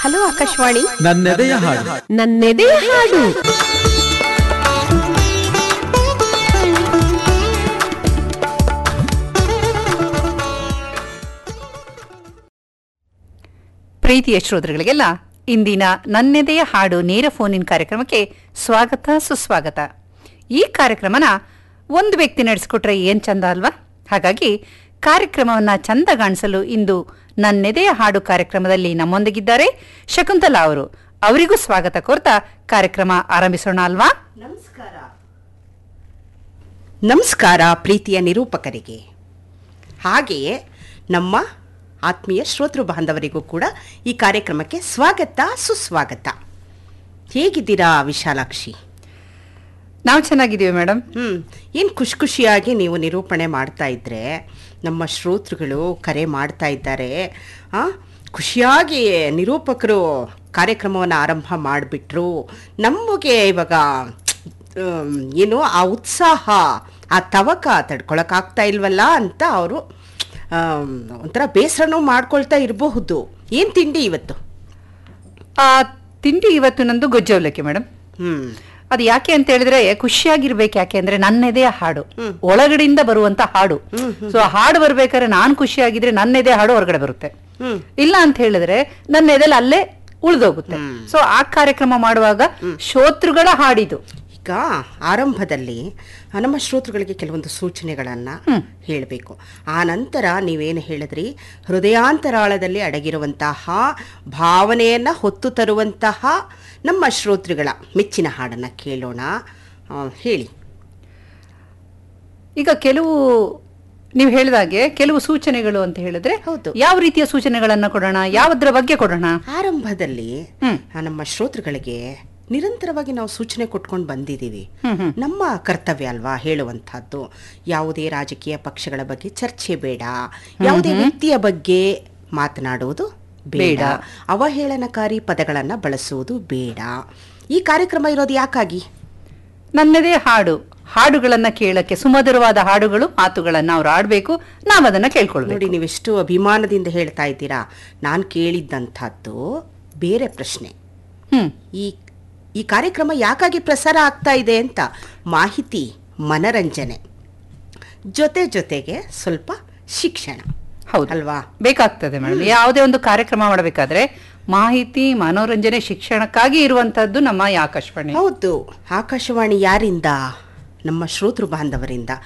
Hello Akashvani ನನ್ನೆದೆಯ ಹಾಡು ನನ್ನೆದೆಯ ಹಾಡು ಪ್ರೀತಿಯ ಶ್ರೋತೃಗಳಿಗೆಲ್ಲ ಇಂದಿನ ನನ್ನೆದೆಯ ಹಾಡು ನೇರ ಫೋನಿನ್ ಕಾರ್ಯಕ್ರಮಕ್ಕೆ ಸ್ವಾಗತ ಸುಸ್ವಾಗತ ಈ ಕಾರ್ಯಕ್ರಮನ ಒಂದು ವ್ಯಕ್ತಿ ನಡೆಸಿಕೊಟ್ರೆ ಏನ್ ಚಂದ ಅಲ್ವಾ ಹಾಗಾಗಿ ಕಾರ್ಯಕ್ರಮವನ್ನ ಚಂದ ಕಾಣಿಸಲು ಇಂದು ನನ್ನೆದೆಯ ಹಾಡು ಕಾರ್ಯಕ್ರಮದಲ್ಲಿ ನಮ್ಮೊಂದಿಗಿದ್ದಾರೆ ಶಕುಂತಲಾ ಅವರು ಅವರಿಗೂ ಸ್ವಾಗತ ಕೋರ್ತಾ ಕಾರ್ಯಕ್ರಮ ಆರಂಭಿಸೋಣ ಅಲ್ವಾ ನಮಸ್ಕಾರ ನಮಸ್ಕಾರ ಪ್ರೀತಿಯ ನಿರೂಪಕರಿಗೆ ಹಾಗೆಯೇ ನಮ್ಮ ಆತ್ಮೀಯ ಶ್ರೋತೃ ಬಾಂಧವರಿಗೂ ಕೂಡ ಈ ಕಾರ್ಯಕ್ರಮಕ್ಕೆ ಸ್ವಾಗತ ಸುಸ್ವಾಗತ ಹೇಗಿದ್ದೀರಾ ವಿಶಾಲಾಕ್ಷಿ ನಾವು ಚೆನ್ನಾಗಿದ್ದೀವಿ ಮೇಡಮ್ ಹ್ಮ್ ಏನು ಖುಷಿ ಖುಷಿಯಾಗಿ ನೀವು ನಿರೂಪಣೆ ಮಾಡ್ತಾ ಇದ್ರೆ ನಮ್ಮ ಶ್ರೋತೃಗಳು ಕರೆ ಮಾಡ್ತಾ ಇದ್ದಾರೆ ಆ ಖುಷಿಯಾಗಿ ನಿರೂಪಕರು ಕಾರ್ಯಕ್ರಮವನ್ನು ಆರಂಭ ಮಾಡಿಬಿಟ್ರು ನಮಗೆ ಇವಾಗ ಆಮ್, ಏನು ಆ ಉತ್ಸಾಹ ಆ ತವಕ ತಡ್ಕೊಳಕ್ಕಾಗ್ತಾ ಇಲ್ವಲ್ಲ ಅಂತ ಅವರು ಒಂಥರ ಬೇಸರನೂ ಮಾಡ್ಕೊಳ್ತಾ ಇರಬಹುದು ಏನು ತಿಂಡಿ ಇವತ್ತು ಆ ತಿಂಡಿ ಇವತ್ತು ನಂದು ಗೊಜ್ಜವಲಕ್ಕಿ ಮೇಡಮ್ ಹ್ಮ್ ಅದು ಯಾಕೆ ಅಂತ ಹೇಳಿದ್ರೆ ಖುಷಿಯಾಗಿರ್ಬೇಕು ಯಾಕೆ ಅಂದ್ರೆ ನನ್ನೆದೆ ಹಾಡು ಒಳಗಡೆಯಿಂದ ಬರುವಂತ ಹಾಡು ಸೊ ಹಾಡು ಬರ್ಬೇಕಾದ್ರೆ ನಾನ್ ಖುಷಿಯಾಗಿದ್ರೆ ನನ್ನೆದೆ ಹಾಡು ಹೊರಗಡೆ ಬರುತ್ತೆ ಹ್ಮ್. ಇಲ್ಲ ಅಂತ ಹೇಳಿದ್ರೆ ನನ್ನ ಎದೆಲ್ ಅಲ್ಲೇ ಉಳಿದೋಗುತ್ತೆ ಸೊ ಆ ಕಾರ್ಯಕ್ರಮ ಮಾಡುವಾಗ ಶ್ರೋತೃಗಳ ಹಾಡಿದು ಈಗ ಆರಂಭದಲ್ಲಿ ನಮ್ಮ ಶ್ರೋತೃಗಳಿಗೆ ಕೆಲವೊಂದು ಸೂಚನೆಗಳನ್ನು ಹೇಳಬೇಕು ಆ ನಂತರ ನೀವೇನು ಹೇಳಿದ್ರಿ ಹೃದಯಾಂತರಾಳದಲ್ಲಿ ಅಡಗಿರುವಂತಹ ಭಾವನೆಯನ್ನು ಹೊತ್ತು ತರುವಂತಹ ನಮ್ಮ ಶ್ರೋತೃಗಳ ಮೆಚ್ಚಿನ ಹಾಡನ್ನು ಕೇಳೋಣ ಆ, ಹೇಳಿ ಈಗ ಕೆಲವು ನೀವು ಹೇಳಿದಾಗೆ ಕೆಲವು ಸೂಚನೆಗಳು ಅಂತ ಹೇಳಿದ್ರೆ ಹೌದು. ಯಾವ ರೀತಿಯ ಸೂಚನೆಗಳನ್ನ ಕೊಡೋಣ ಯಾವುದ್ರ ಬಗ್ಗೆ ಕೊಡೋಣ ಆರಂಭದಲ್ಲಿ ಹ್ಮ್. ಆ, ನಮ್ಮ ಶ್ರೋತೃಗಳಿಗೆ ನಿರಂತರವಾಗಿ ನಾವು ಸೂಚನೆ ಕೊಟ್ಕೊಂಡು ಬಂದಿದ್ದೀವಿ ಹ್ಮ್ ಹ್ಮ್ ನಮ್ಮ ಕರ್ತವ್ಯ ಅಲ್ವಾ ಹೇಳುವಂತಹದ್ದು ಯಾವುದೇ ರಾಜಕೀಯ ಪಕ್ಷಗಳ ಬಗ್ಗೆ ಚರ್ಚೆ ಬೇಡ ಯಾವುದೇ ವ್ಯಕ್ತಿಯ ಬಗ್ಗೆ ಮಾತನಾಡುವುದು ಬೇಡ ಬೇಡ. ಅವಹೇಳನಕಾರಿ ಪದಗಳನ್ನ ಬಳಸುವುದು ಬೇಡ ಈ ಕಾರ್ಯಕ್ರಮ ಇರೋದು ಯಾಕಾಗಿ ನನ್ನದೇ ಹಾಡು ಹಾಡುಗಳನ್ನ ಕೇಳಕ್ಕೆ ಸುಮಧುರವಾದ ಹಾಡುಗಳು ಮಾತುಗಳನ್ನ ಅವ್ರು ಆಡ್ಬೇಕು ನಾವ್ ಅದನ್ನ ಕೇಳ್ಕೊಳ್ಬೇಕು ನೋಡಿ ನೀವೆಷ್ಟು ಅಭಿಮಾನದಿಂದ ಹೇಳ್ತಾ ಇದ್ದೀರಾ ನಾನು ಕೇಳಿದ್ದಂಥದ್ದು ಬೇರೆ ಪ್ರಶ್ನೆ ಹ್ಮ್ ಈ ಈ ಕಾರ್ಯಕ್ರಮ ಯಾಕಾಗಿ ಪ್ರಸಾರ ಆಗ್ತಾ ಇದೆ ಅಂತ ಮಾಹಿತಿ ಮನರಂಜನೆ ಜೊತೆ ಜೊತೆಗೆ ಸ್ವಲ್ಪ ಶಿಕ್ಷಣ ಹೌದು ಅಲ್ವಾ ಬೇಕಾಗ್ತದೆ ಮೇಡಮ್ ಯಾವುದೇ ಒಂದು ಕಾರ್ಯಕ್ರಮ ಮಾಡಬೇಕಾದ್ರೆ ಮಾಹಿತಿ ಮನೋರಂಜನೆ ಶಿಕ್ಷಣಕ್ಕಾಗಿ ಇರುವಂತದ್ದು ನಮ್ಮ ಈ ಆಕಾಶವಾಣಿ ಹೌದು ಆಕಾಶವಾಣಿ ಯಾರಿಂದ ನಮ್ಮ ಶ್ರೋತೃ ಬಾಂಧವರಿಂದ